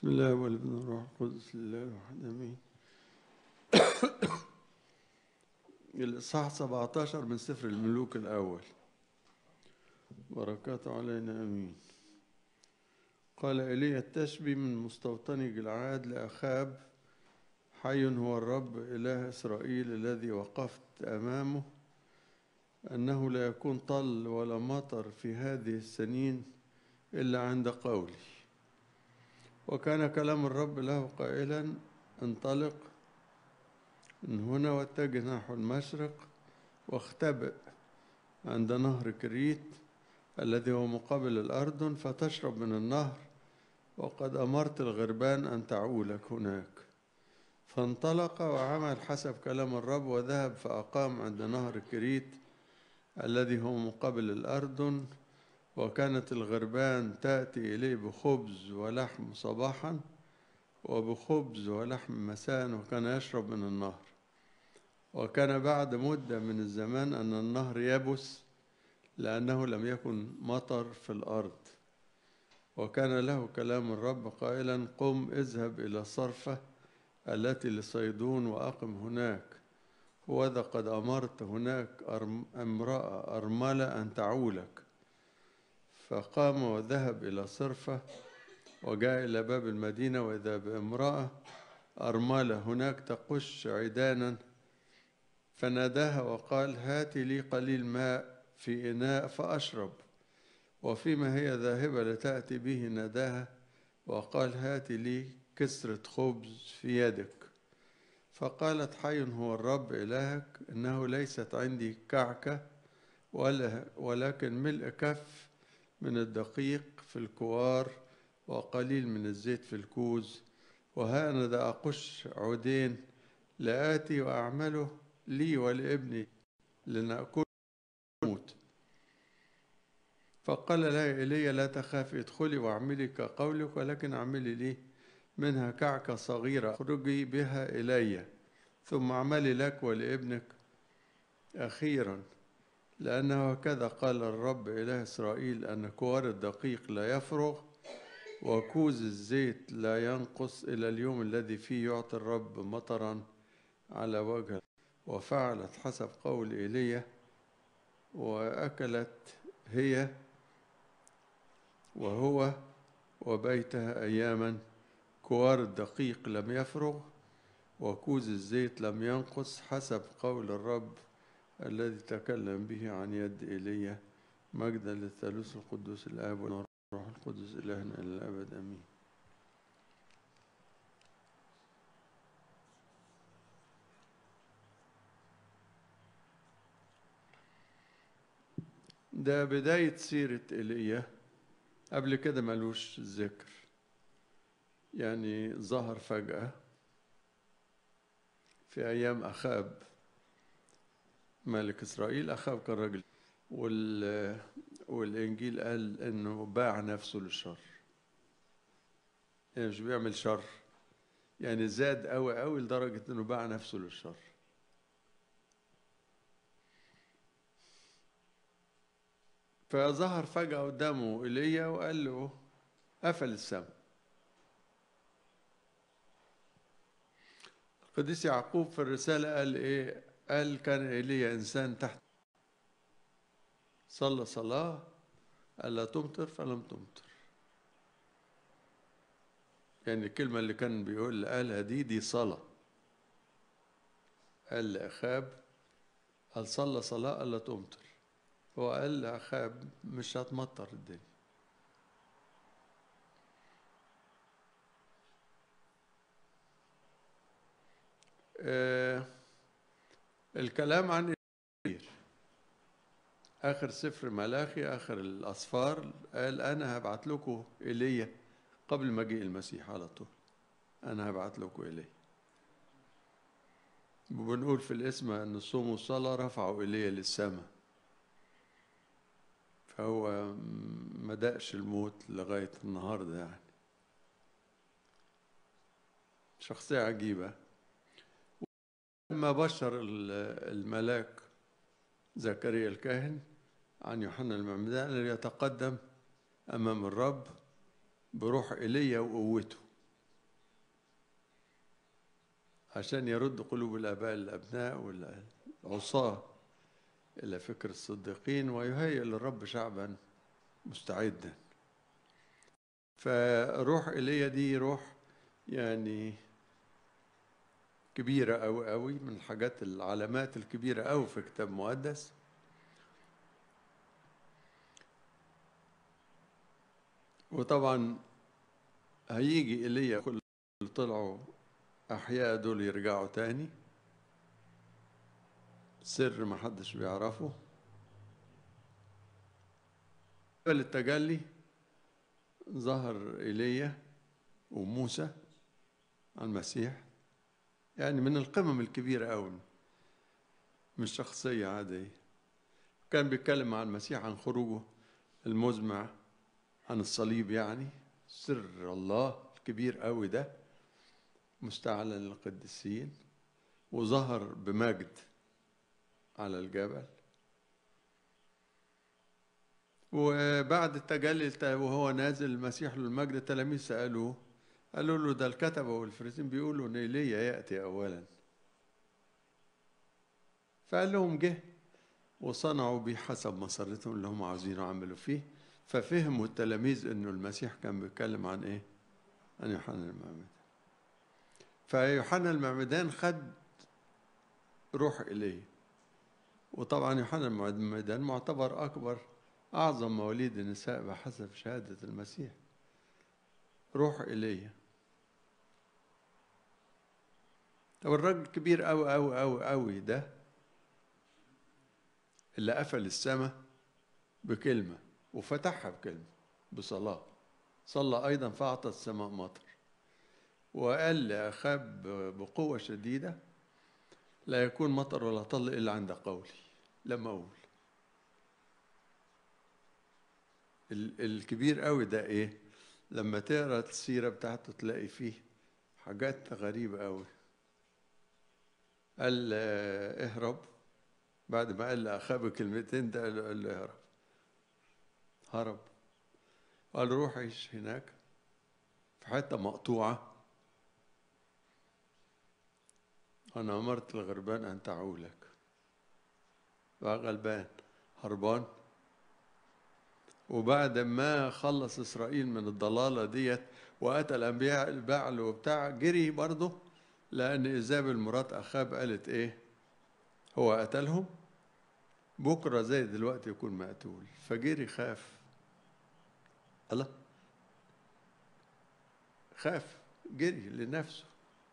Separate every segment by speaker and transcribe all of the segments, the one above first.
Speaker 1: بسم الله والابن والروح القدس لله الواحد امين الاصحاح 17 من سفر الملوك الاول بركاته علينا امين قال ايليا التشبي من مستوطني جلعاد لاخاب حي هو الرب اله اسرائيل الذي وقفت امامه انه لا يكون طل ولا مطر في هذه السنين الا عند قولي وكان كلام الرب له قائلا انطلق من هنا واتجه نحو المشرق واختبئ عند نهر كريت الذي هو مقابل الأردن فتشرب من النهر وقد أمرت الغربان أن تعولك هناك فانطلق وعمل حسب كلام الرب وذهب فأقام عند نهر كريت الذي هو مقابل الأردن وكانت الغربان تأتي إليه بخبز ولحم صباحا وبخبز ولحم مساء وكان يشرب من النهر وكان بعد مدة من الزمان أن النهر يبس لأنه لم يكن مطر في الأرض وكان له كلام الرب قائلا قم اذهب إلى صرفة التي لصيدون وأقم هناك وذا قد أمرت هناك امرأة أرملة أن تعولك فقام وذهب إلى صرفة وجاء إلى باب المدينة وإذا بامرأة أرملة هناك تقش عيدانا فناداها وقال هات لي قليل ماء في إناء فأشرب وفيما هي ذاهبة لتأتي به ناداها وقال هات لي كسرة خبز في يدك فقالت حي هو الرب إلهك إنه ليست عندي كعكة ولا ولكن ملء كف من الدقيق في الكوار وقليل من الزيت في الكوز وها أنا ذا أقش عودين لآتي وأعمله لي ولابني لنأكل موت فقال لها إيليا لا تخافي ادخلي واعملي كقولك ولكن اعملي لي منها كعكة صغيرة اخرجي بها إلي ثم اعملي لك ولابنك أخيرا لأنه هكذا قال الرب إله إسرائيل أن كوار الدقيق لا يفرغ وكوز الزيت لا ينقص إلى اليوم الذي فيه يعطي الرب مطرا على وجه وفعلت حسب قول إيليا وأكلت هي وهو وبيتها أياما كوار الدقيق لم يفرغ وكوز الزيت لم ينقص حسب قول الرب الذي تكلم به عن يد إيليا مجدا للثالوث القدوس الآب والروح القدس إلهنا إلى الأبد آمين ده بداية سيرة إيليا قبل كده ملوش ذكر يعني ظهر فجأة في أيام أخاب ملك إسرائيل أخاب كان راجل وال... والإنجيل قال إنه باع نفسه للشر يعني مش بيعمل شر يعني زاد قوي قوي لدرجة إنه باع نفسه للشر فظهر فجأة قدامه إيليا وقال له قفل السماء القديس يعقوب في الرسالة قال إيه؟ قال كان إيليا إنسان تحت صلى صلاة ألا تمطر فلم تمطر يعني الكلمة اللي كان بيقول قالها دي دي صلاة قال لأخاب قال صلى صلاة ألا تمطر هو قال لأخاب مش هتمطر الدنيا آه الكلام عن كتير آخر سفر ملاخي آخر الأسفار قال أنا هبعت لكم إيليا قبل مجيء المسيح على طول أنا هبعت لكم إيليا وبنقول في الاسم أن الصوم والصلاة رفعوا إيليا للسماء فهو ما دقش الموت لغاية النهاردة يعني شخصية عجيبة لما بشر الملاك زكريا الكاهن عن يوحنا المعمدان أن يتقدم أمام الرب بروح إيليا وقوته عشان يرد قلوب الآباء الأبناء والعصاة إلى فكر الصديقين ويهيئ للرب شعبا مستعدا فروح ايليا دي روح يعني كبيرة أوي أوي من الحاجات العلامات الكبيرة أوي في كتاب مقدس وطبعا هيجي ايليا كل اللي طلعوا أحياء دول يرجعوا تاني سر ما حدش بيعرفه جبل التجلي ظهر ايليا وموسى المسيح يعني من القمم الكبيرة أوي مش شخصية عادية كان بيتكلم مع المسيح عن خروجه المزمع عن الصليب يعني سر الله الكبير أوي ده مستعلن للقديسين وظهر بمجد على الجبل وبعد التجلي وهو نازل المسيح للمجد التلاميذ سألوه قالوا له ده الكتبة والفريسين بيقولوا ان ايليا يأتي أولا فقال لهم جه وصنعوا بيه حسب مسارتهم اللي هم عاوزين يعملوا فيه ففهموا التلاميذ انه المسيح كان بيتكلم عن ايه؟ عن يوحنا المعمدان فيوحنا المعمدان خد روح إليه وطبعا يوحنا المعمدان معتبر أكبر أعظم مواليد النساء بحسب شهادة المسيح روح إليه طب الراجل الكبير أوي أوي أوي أوي ده اللي قفل السماء بكلمة وفتحها بكلمة بصلاة صلى أيضا فأعطى السماء مطر وقال لأخاب بقوة شديدة لا يكون مطر ولا طل إلا عند قولي لما أقول الكبير قوي ده إيه لما تقرا السيرة بتاعته تلاقي فيه حاجات غريبة قوي قال اهرب بعد ما قال لأخاب كلمتين ده قال له اهرب هرب قال روح عيش هناك في حتة مقطوعة أنا أمرت الغربان أن تعولك بقى غلبان هربان وبعد ما خلص إسرائيل من الضلالة ديت وأتى الأنبياء البعل وبتاع جري برضه لأن إيزابل مرات أخاب قالت إيه هو قتلهم بكرة زي دلوقتي يكون مقتول فجري خاف الله خاف جري لنفسه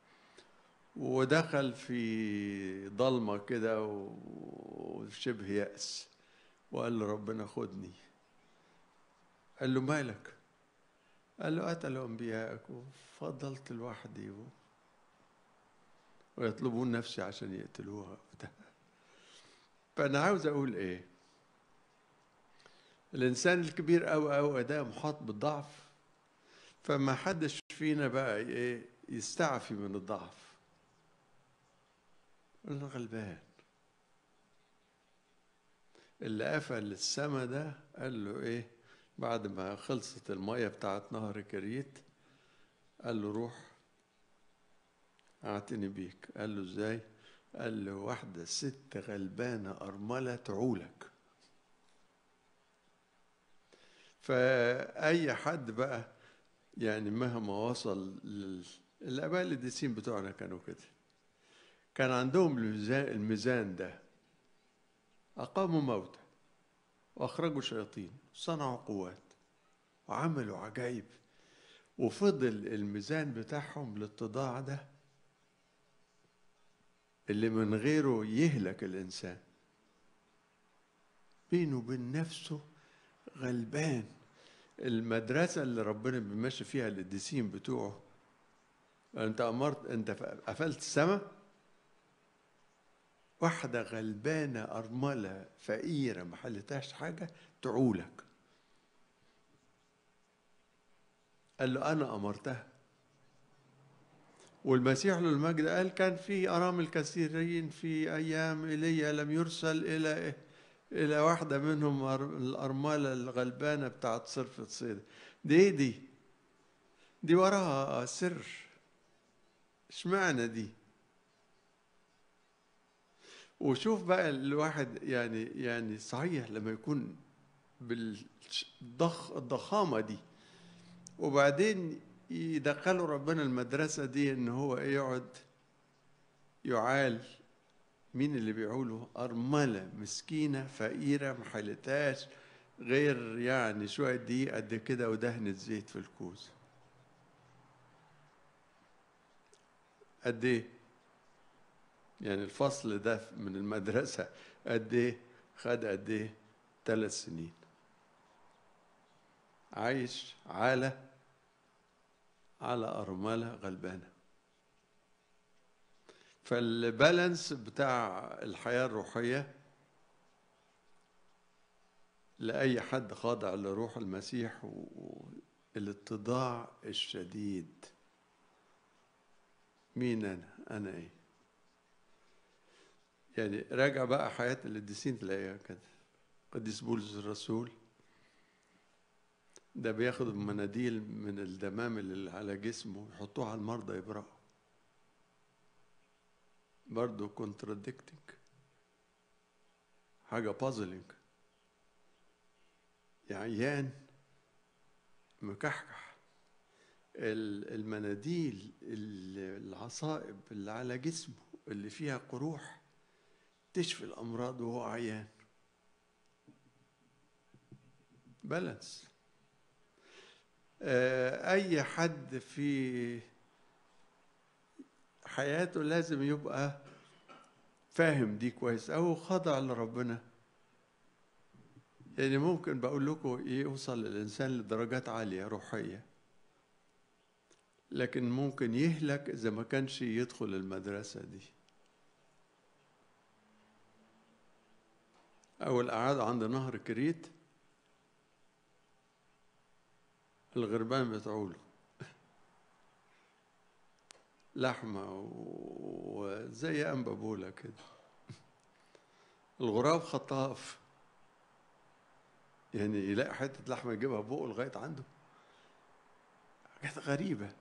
Speaker 1: ودخل في ضلمة كده وشبه يأس وقال له ربنا خدني قال له مالك قال له قتلوا أنبياءك وفضلت لوحدي و... ويطلبون نفسي عشان يقتلوها فأنا عاوز أقول إيه الإنسان الكبير أوي أوي ده محاط بالضعف فما حدش فينا بقى إيه يستعفي من الضعف أنا غلبان اللي قفل السما ده قال له إيه بعد ما خلصت المية بتاعت نهر كريت قال له روح اعتني بيك قال له ازاي قال له واحدة ست غلبانة أرملة تعولك فأي حد بقى يعني مهما وصل لل... الآباء القديسين بتوعنا كانوا كده كان عندهم الميزان, الميزان ده أقاموا موتى وأخرجوا شياطين صنعوا قوات وعملوا عجائب وفضل الميزان بتاعهم للتضاع ده اللي من غيره يهلك الإنسان بينه وبين نفسه غلبان المدرسة اللي ربنا بيمشي فيها القديسين بتوعه أنت أمرت أنت قفلت السماء واحدة غلبانة أرملة فقيرة ما حلتهاش حاجة تعولك قال له أنا أمرتها والمسيح له المجد قال كان في أرامل كثيرين في أيام إيليا لم يرسل إلى إلى واحدة منهم الأرملة الغلبانة بتاعت صرفة صيد دي دي دي وراها سر اشمعنى دي وشوف بقى الواحد يعني يعني صحيح لما يكون بالضخ الضخامه دي وبعدين يدخلوا ربنا المدرسه دي ان هو ايه يقعد يعال مين اللي بيعوله أرملة مسكينة فقيرة ما حلتهاش غير يعني شوية دقيق قد كده ودهنة زيت في الكوز قد ايه يعني الفصل ده من المدرسة قد ايه خد قد ايه ثلاث سنين عايش على على أرملة غلبانة فالبالانس بتاع الحياة الروحية لأي حد خاضع لروح المسيح والاتضاع الشديد مين أنا؟ أنا إيه؟ يعني راجع بقى حياة القديسين تلاقيها كده قديس بولس الرسول ده بياخد مناديل من الدمام اللي على جسمه يحطوها على المرضى يبرأوا برضه contradicting حاجة puzzling عيان مكحكح المناديل العصائب اللي على جسمه اللي فيها قروح تشفي الأمراض وهو عيان بالانس أي حد في حياته لازم يبقى فاهم دي كويس أو خاضع لربنا يعني ممكن بقول لكم يوصل الإنسان لدرجات عالية روحية لكن ممكن يهلك إذا ما كانش يدخل المدرسة دي أو القعاد عند نهر كريت الغربان بتعوله لحمة وزي أنبابولة كده الغراب خطاف يعني يلاقي حتة لحمة يجيبها بقه لغاية عنده حاجات غريبة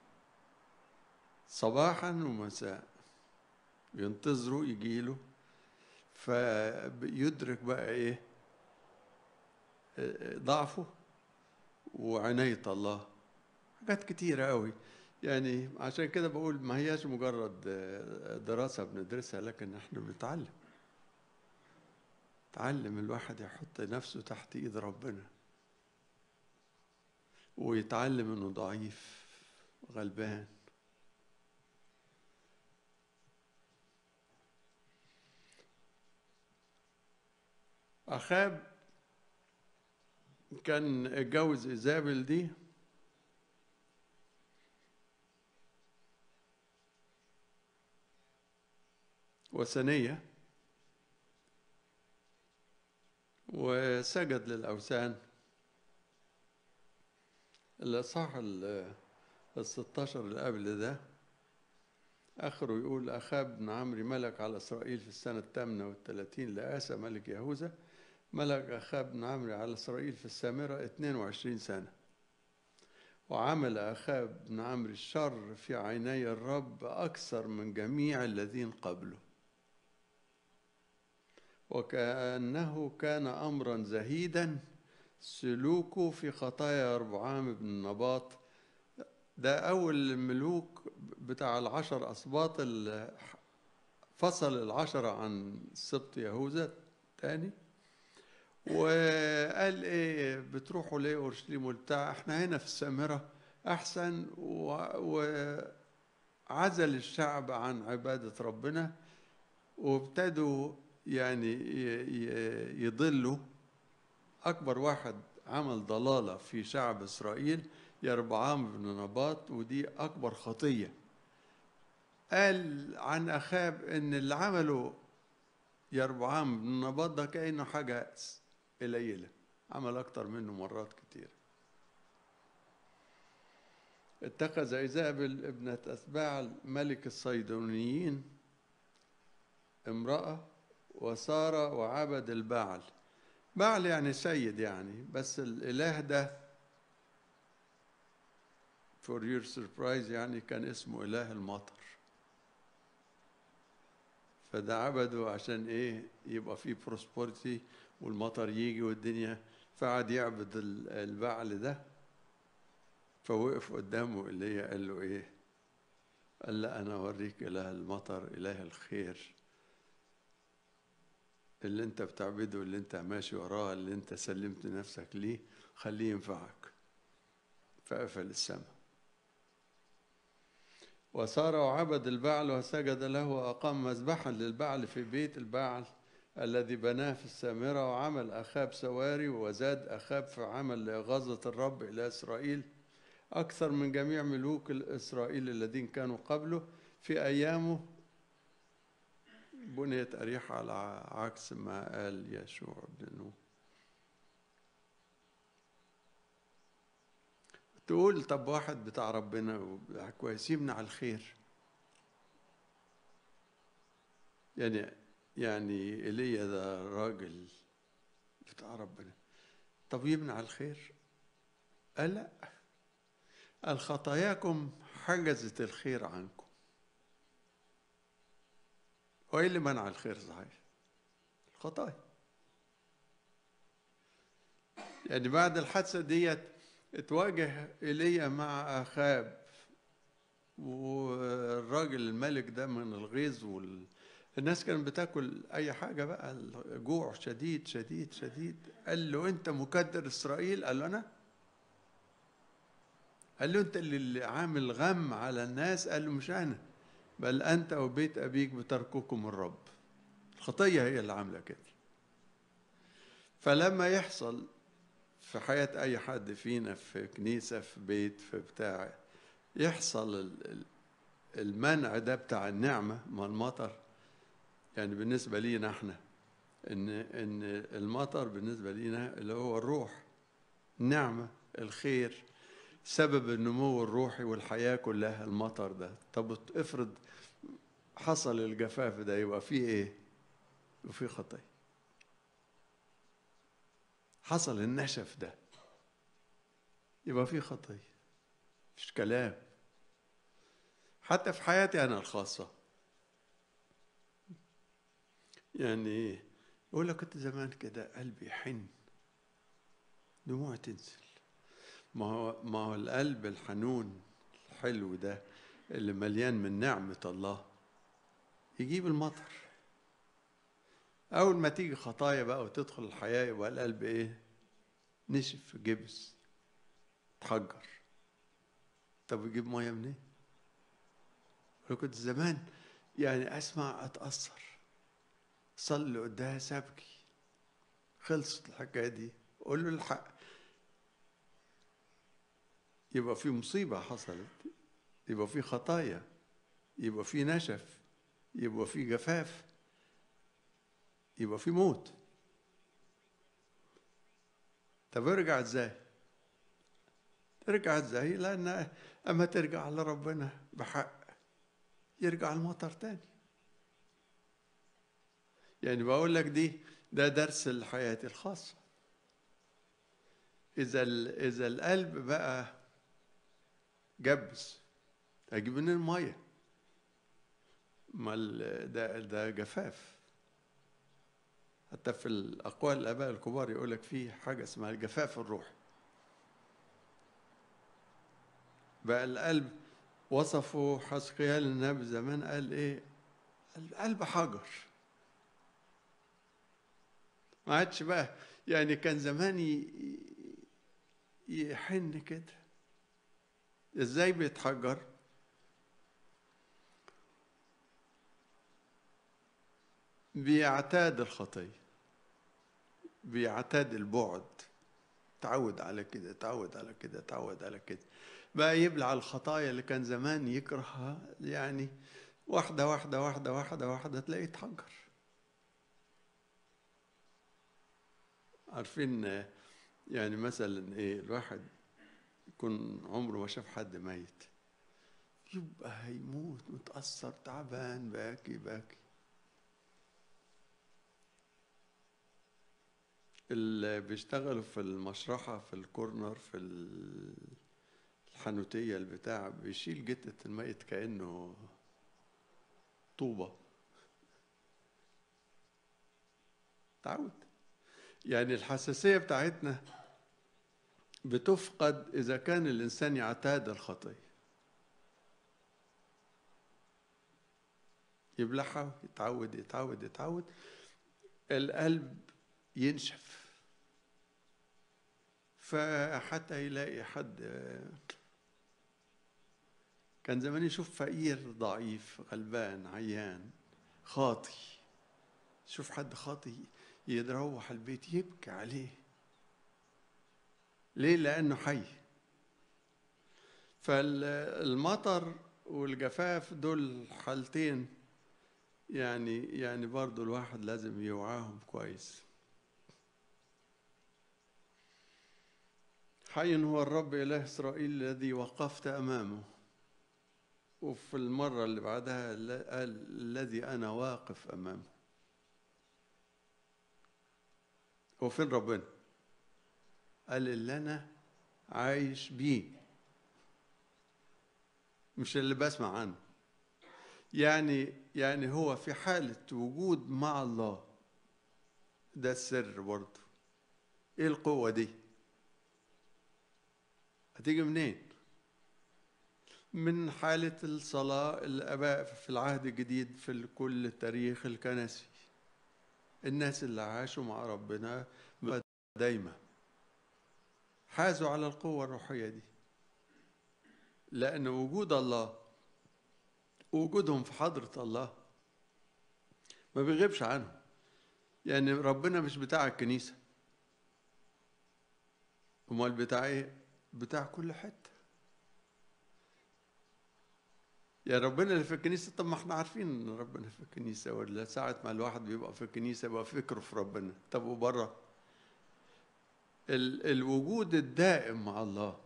Speaker 1: صباحا ومساء ينتظروا يجيله فيدرك بقى ايه ضعفه وعناية الله حاجات كتيرة قوي يعني عشان كده بقول ما هياش مجرد دراسة بندرسها لكن احنا بنتعلم تعلم الواحد يحط نفسه تحت ايد ربنا ويتعلم انه ضعيف غلبان أخاب كان اتجوز إيزابل دي وثنية وسجد للأوثان الإصحاح ال 16 اللي قبل ده آخره يقول أخاب بن عمرو ملك على إسرائيل في السنة الثامنة والثلاثين لآسى ملك يهوذا ملك أخاب بن عمرو على إسرائيل في السامرة 22 سنة وعمل أخاب بن عمرو الشر في عيني الرب أكثر من جميع الذين قبله وكأنه كان أمرا زهيدا سلوكه في خطايا ربعام بن نباط ده أول الملوك بتاع العشر أسباط فصل العشرة عن سبط يهوذا تاني وقال ايه بتروحوا ليه اورشليم وبتاع احنا هنا في السامره احسن وعزل الشعب عن عباده ربنا وابتدوا يعني يضلوا اكبر واحد عمل ضلاله في شعب اسرائيل يربعام بن نباط ودي اكبر خطيه قال عن اخاب ان اللي عمله يربعام بن نباط ده كانه حاجه قليلة عمل أكتر منه مرات كتير اتخذ إيزابل ابنة أتباع ملك الصيدونيين امرأة وصار وعبد البعل بعل يعني سيد يعني بس الإله ده for your surprise يعني كان اسمه إله المطر فده عبده عشان ايه يبقى فيه بروسبورتي والمطر يجي والدنيا فقعد يعبد ال- البعل ده فوقف قدامه اللي قال له ايه قال لا انا اوريك اله المطر اله الخير اللي انت بتعبده اللي انت ماشي وراه اللي انت سلمت نفسك ليه خليه ينفعك فقفل السماء وصار وعبد البعل وسجد له وأقام مذبحا للبعل في بيت البعل الذي بناه في السامرة وعمل أخاب سواري وزاد أخاب في عمل لإغاظة الرب إلى إسرائيل أكثر من جميع ملوك إسرائيل الذين كانوا قبله في أيامه بنيت أريحة على عكس ما قال يشوع بن نون تقول طب واحد بتاع ربنا كويس يمنع الخير يعني يعني ايليا ده راجل بتاع ربنا طب يمنع الخير قال لا قال خطاياكم حجزت الخير عنكم هو ايه اللي منع الخير صحيح الخطايا يعني بعد الحادثه ديت اتواجه ايليا مع اخاب والراجل الملك ده من الغيظ وال... الناس كانت بتاكل اي حاجه بقى الجوع شديد شديد شديد قال له انت مكدر اسرائيل قال له انا قال له انت اللي عامل غم على الناس قال له مش انا بل انت وبيت ابيك بترككم الرب الخطيه هي اللي عامله كده فلما يحصل في حياة أي حد فينا في كنيسة في بيت في بتاع يحصل المنع ده بتاع النعمة ما المطر يعني بالنسبة لينا احنا إن إن المطر بالنسبة لينا اللي هو الروح النعمة الخير سبب النمو الروحي والحياة كلها المطر ده طب افرض حصل الجفاف ده يبقى فيه ايه؟ يبقى فيه خطيه حصل النشف ده يبقى في خطية مش كلام حتى في حياتي أنا الخاصة يعني يقول لك كنت زمان كده قلبي يحن دموع تنزل ما هو ما هو القلب الحنون الحلو ده اللي مليان من نعمة الله يجيب المطر أول ما تيجي خطايا بقى وتدخل الحياة يبقى القلب إيه؟ نشف جبس اتحجر طب يجيب مية منين؟ أنا كنت زمان يعني أسمع أتأثر صلي قداس أبكي خلصت الحكاية دي قول له الحق يبقى في مصيبة حصلت يبقى في خطايا يبقى في نشف يبقى في جفاف يبقى في موت طب ارجع ازاي ترجع ازاي لان اما ترجع لربنا بحق يرجع المطر تاني يعني بقول لك دي ده درس لحياتي الخاصة إذا إذا القلب بقى جبس أجيب منين المية؟ ما ده ده جفاف حتى في الأقوال الآباء الكبار يقول لك في حاجة اسمها الجفاف الروحي بقى القلب وصفه حسقيال النبي زمان قال إيه القلب حجر ما عادش بقى يعني كان زمان يحن كده ازاي بيتحجر بيعتاد الخطية بيعتاد البعد تعود على كده تعود على كده تعود على كده بقى يبلع الخطايا اللي كان زمان يكرهها يعني واحدة واحدة واحدة واحدة واحدة تلاقيه يتحجر عارفين يعني مثلا ايه الواحد يكون عمره ما شاف حد ميت يبقى هيموت متأثر تعبان باكي باكي اللي بيشتغلوا في المشرحة في الكورنر في الحانوتية البتاع بيشيل جتة الميت كأنه طوبة تعود يعني الحساسية بتاعتنا بتفقد إذا كان الإنسان يعتاد الخطية يبلعها يتعود يتعود يتعود القلب ينشف فحتى يلاقي حد كان زمان يشوف فقير ضعيف غلبان عيان خاطي شوف حد خاطي يروح البيت يبكي عليه ليه لانه حي فالمطر والجفاف دول حالتين يعني يعني برضو الواحد لازم يوعاهم كويس حي هو الرب إله إسرائيل الذي وقفت أمامه وفي المرة اللي بعدها قال الذي أنا واقف أمامه هو فين ربنا قال اللي أنا عايش بيه مش اللي بسمع عنه يعني يعني هو في حالة وجود مع الله ده السر برضه ايه القوة دي هتيجي منين من حالة الصلاة الآباء في العهد الجديد في كل التاريخ الكنسي الناس اللي عاشوا مع ربنا دايما حازوا على القوة الروحية دي لأن وجود الله وجودهم في حضرة الله ما بيغيبش عنهم يعني ربنا مش بتاع الكنيسة امال بتاع ايه بتاع كل حته يا ربنا اللي في الكنيسة طب ما احنا عارفين ان ربنا في الكنيسة ولا ساعة ما الواحد بيبقى في الكنيسة يبقى فكره في ربنا طب وبره ال الوجود الدائم مع الله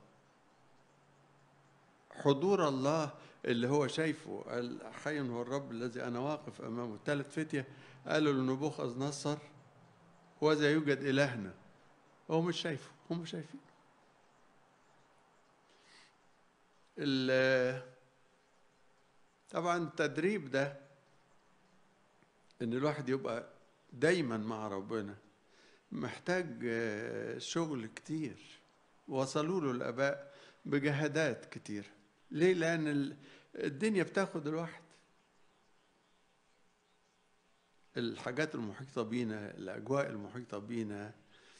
Speaker 1: حضور الله اللي هو شايفه حي هو الرب الذي انا واقف امامه ثلاث فتيه قالوا لنبوخذ نصر وذا يوجد الهنا هو مش شايفه هم شايفين طبعا التدريب ده ان الواحد يبقى دايما مع ربنا محتاج شغل كتير وصلوا له الاباء بجهادات كتير ليه لان الدنيا بتاخد الواحد الحاجات المحيطة بينا الأجواء المحيطة بينا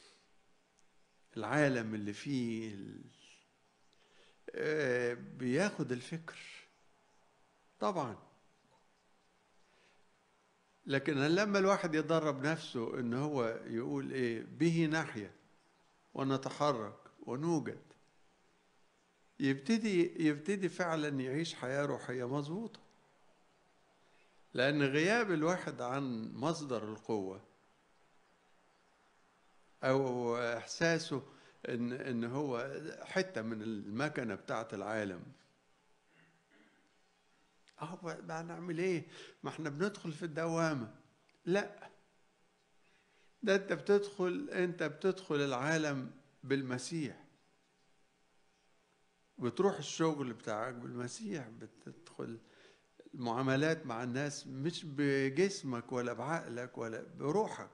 Speaker 1: العالم اللي فيه بياخد الفكر طبعا لكن لما الواحد يدرب نفسه ان هو يقول ايه به نحيا ونتحرك ونوجد يبتدي يبتدي فعلا يعيش حياه روحيه مظبوطه لان غياب الواحد عن مصدر القوه او احساسه ان ان هو حته من المكنه بتاعه العالم اه بقى نعمل ايه ما احنا بندخل في الدوامه لا ده انت بتدخل انت بتدخل العالم بالمسيح بتروح الشغل بتاعك بالمسيح بتدخل المعاملات مع الناس مش بجسمك ولا بعقلك ولا بروحك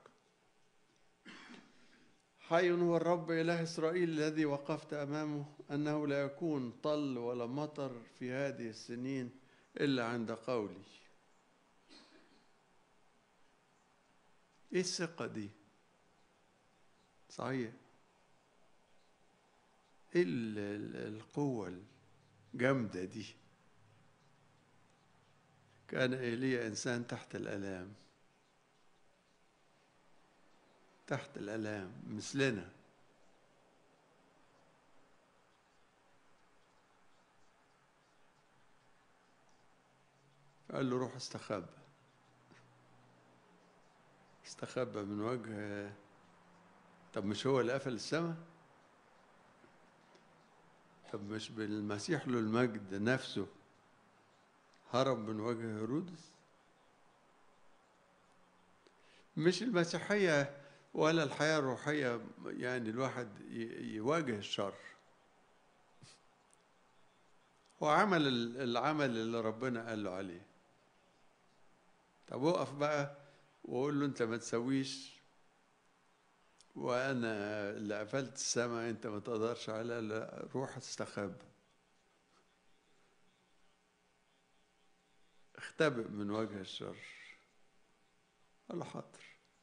Speaker 1: حي هو الرب إله إسرائيل الذي وقفت أمامه أنه لا يكون طل ولا مطر في هذه السنين إلا عند قولي إيه الثقة دي؟ صحيح إيه القوة الجامدة دي؟ كان إيليا إنسان تحت الآلام تحت الآلام مثلنا قال له روح استخبى استخبى من وجه طب مش هو اللي قفل السماء طب مش بالمسيح له المجد نفسه هرب من وجه هيرودس مش المسيحية ولا الحياة الروحية يعني الواحد يواجه الشر هو عمل العمل اللي ربنا قال له عليه طب وقف بقى وقول له انت ما تسويش وانا اللي قفلت السماء انت ما تقدرش على لا روح استخبى اختبئ من وجه الشر قال له حاضر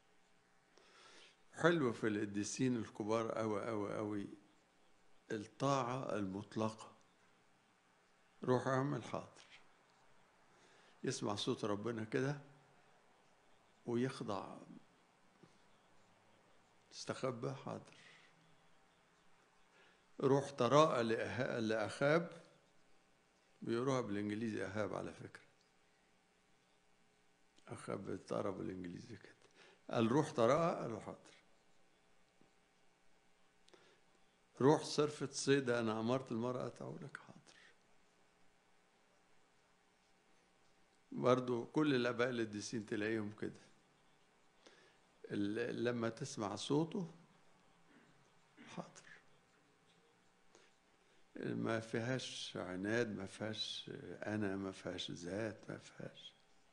Speaker 1: حلو في القديسين الكبار أوي أوي أوي الطاعة المطلقة روح اعمل حاضر يسمع صوت ربنا كده ويخضع استخبى حاضر روح تراءى لأه- لأخاب بيقولوها بالإنجليزي أهاب على فكرة أخاب بتقرا بالإنجليزي كده قال روح تراءى قال له حاضر روح صرفة صيدة أنا أمرت المرأة تعولك حاضر برضو كل الآباء القديسين تلاقيهم كده ال- لما تسمع صوته حاضر ما فيهاش عناد ما فيهاش أنا ما فيهاش ذات ما فيهاش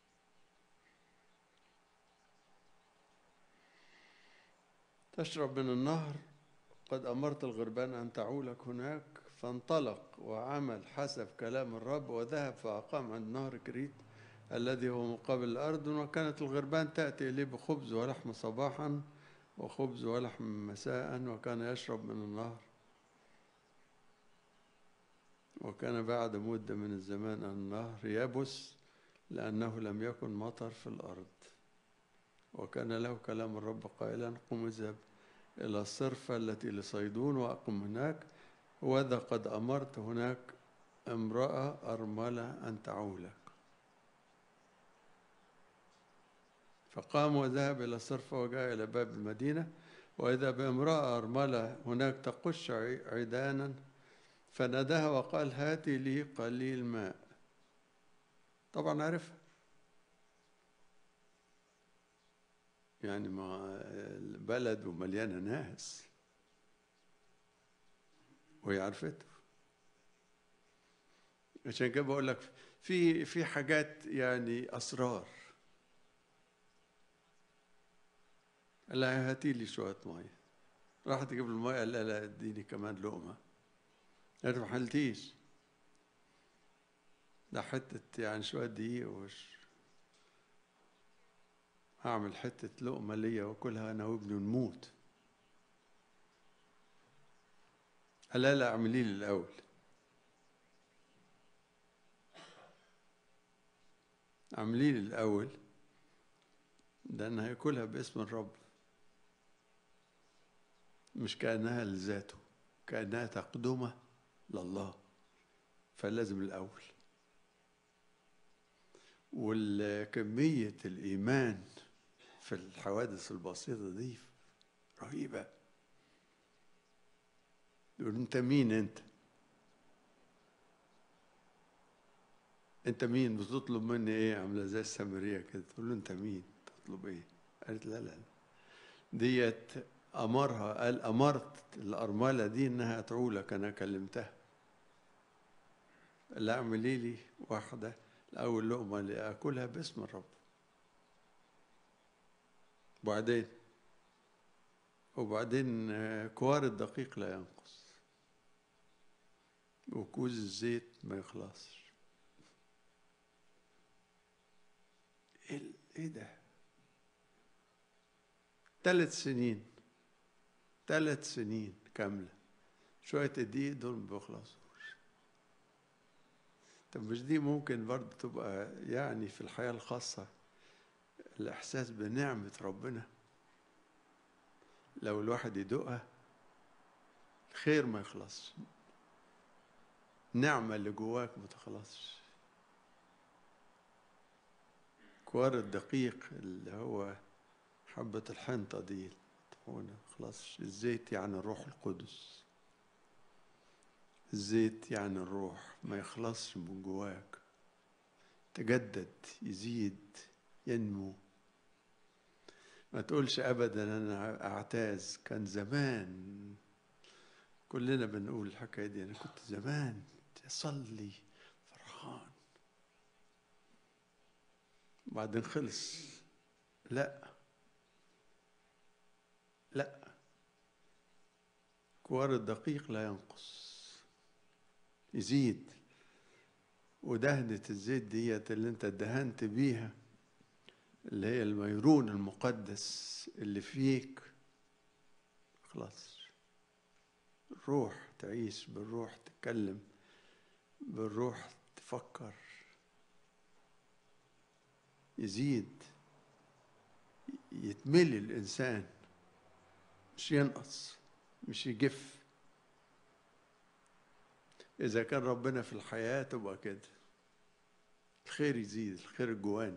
Speaker 1: تشرب من النهر قد أمرت الغربان أن تعولك هناك فانطلق وعمل حسب كلام الرب وذهب فأقام عند نهر كريت الذي هو مقابل الأرض وكانت الغربان تأتي إليه بخبز ولحم صباحا وخبز ولحم مساء وكان يشرب من النهر وكان بعد مدة من الزمان النهر يبس لأنه لم يكن مطر في الأرض وكان له كلام الرب قائلا قم اذهب إلى الصرفة التي لصيدون وأقم هناك وذا قد أمرت هناك امرأة أرملة أن تعولك فقام وذهب إلى الصرفة وجاء إلى باب المدينة وإذا بامرأة أرملة هناك تقش عيدانا فناداها وقال هاتي لي قليل ماء طبعا عرفها يعني ما البلد ومليانة ناس وهي عرفته عشان كده بقول لك في في حاجات يعني أسرار قال لها هاتي لي شوية مية راحت تجيب له المية قال لها لا اديني كمان لقمة قالت ما حلتيش ده حتة يعني شوية دقيق وش هعمل حتة لقمة ليا واكلها أنا وابني ونموت قال لا لا اعملي لي الأول اعملي لي الأول ده أنا هياكلها باسم الرب مش كأنها لذاته كأنها تقدمة لله فلازم الأول والكمية الإيمان في الحوادث البسيطة دي رهيبة يقول أنت مين أنت؟ أنت مين؟ بتطلب مني إيه؟ عاملة زي السامرية كده تقول له أنت مين؟ تطلب إيه؟ قالت لا لا ديت أمرها قال أمرت الأرملة دي إنها تعولك أنا كلمتها لا اعملي لي واحدة أول لقمة اللي آكلها باسم الرب وبعدين وبعدين كوار الدقيق لا ينقص وكوز الزيت ما يخلصش ايه ده ثلاث سنين ثلاث سنين كاملة شوية الدقيق دول ما بيخلصوش طب مش دي ممكن برضه تبقى يعني في الحياة الخاصة الإحساس بنعمة ربنا لو الواحد يدوقها الخير ما يخلصش النعمة اللي جواك ما تخلصش كوار الدقيق اللي هو حبة الحنطة دي هنا خلاص الزيت يعني الروح القدس الزيت يعني الروح ما يخلصش من جواك تجدد يزيد ينمو ما تقولش ابدا انا اعتاز كان زمان كلنا بنقول الحكايه دي انا كنت زمان اصلي فرحان وبعدين خلص لا لا كوار الدقيق لا ينقص يزيد ودهنة الزيت ديت اللي انت دهنت بيها اللي هي الميرون المقدس اللي فيك خلاص الروح تعيش بالروح تتكلم بالروح تفكر يزيد يتملي الإنسان مش ينقص مش يجف إذا كان ربنا في الحياة تبقى كده الخير يزيد الخير الجواني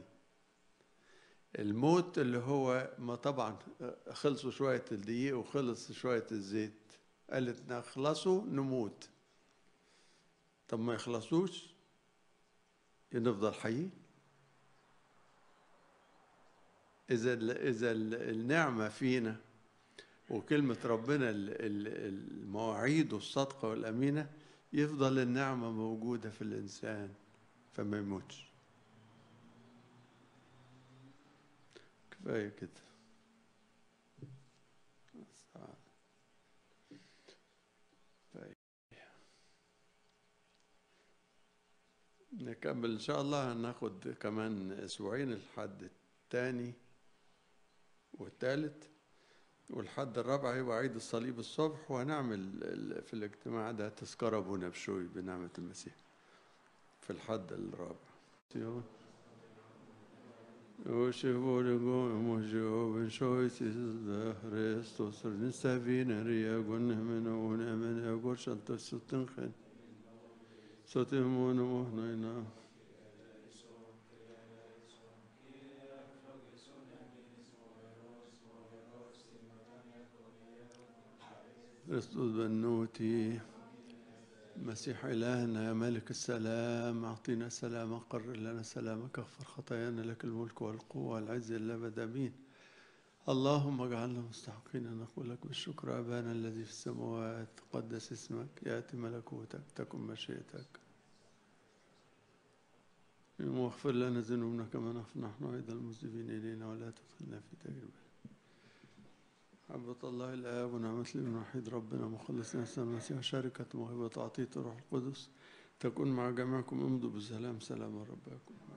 Speaker 1: الموت اللي هو ما طبعا خلصوا شوية الدقيق وخلص شوية الزيت قالت نخلصوا نموت طب ما يخلصوش نفضل حيين إذا إذا النعمة فينا وكلمة ربنا المواعيد الصادقة والأمينة يفضل النعمة موجودة في الإنسان فما يموتش كفاية كده نكمل إن شاء الله هناخد كمان أسبوعين الحد الثاني والثالث والحد الرابع هيبقى عيد الصليب الصبح وهنعمل في الاجتماع ده تذكرة أبونا بشوي بنعمة المسيح في الحد الرابع Oshivorigo mojo ben shoitis da Christos nista vina ria gun men un men agor shanta sutin khen sotim mon mohnaina Christos بنوتي مسيح إلهنا يا ملك السلام أعطينا سلام قرر لنا سلامك اغفر خطايانا لك الملك والقوة والعز الأبد أمين اللهم اجعلنا مستحقين أن نقول لك بالشكر أبانا الذي في السماوات تقدس اسمك يأتي ملكوتك تكن مشيئتك واغفر لنا ذنوبنا كما نغفر نحن أيضا المذنبين إلينا ولا تدخلنا في تجربة محبة الله الآب ونعمة الابن الوحيد ربنا مخلصنا السلام المسيح شركة موهبة عطية الروح القدس تكون مع جميعكم امضوا بالسلام سلام ربكم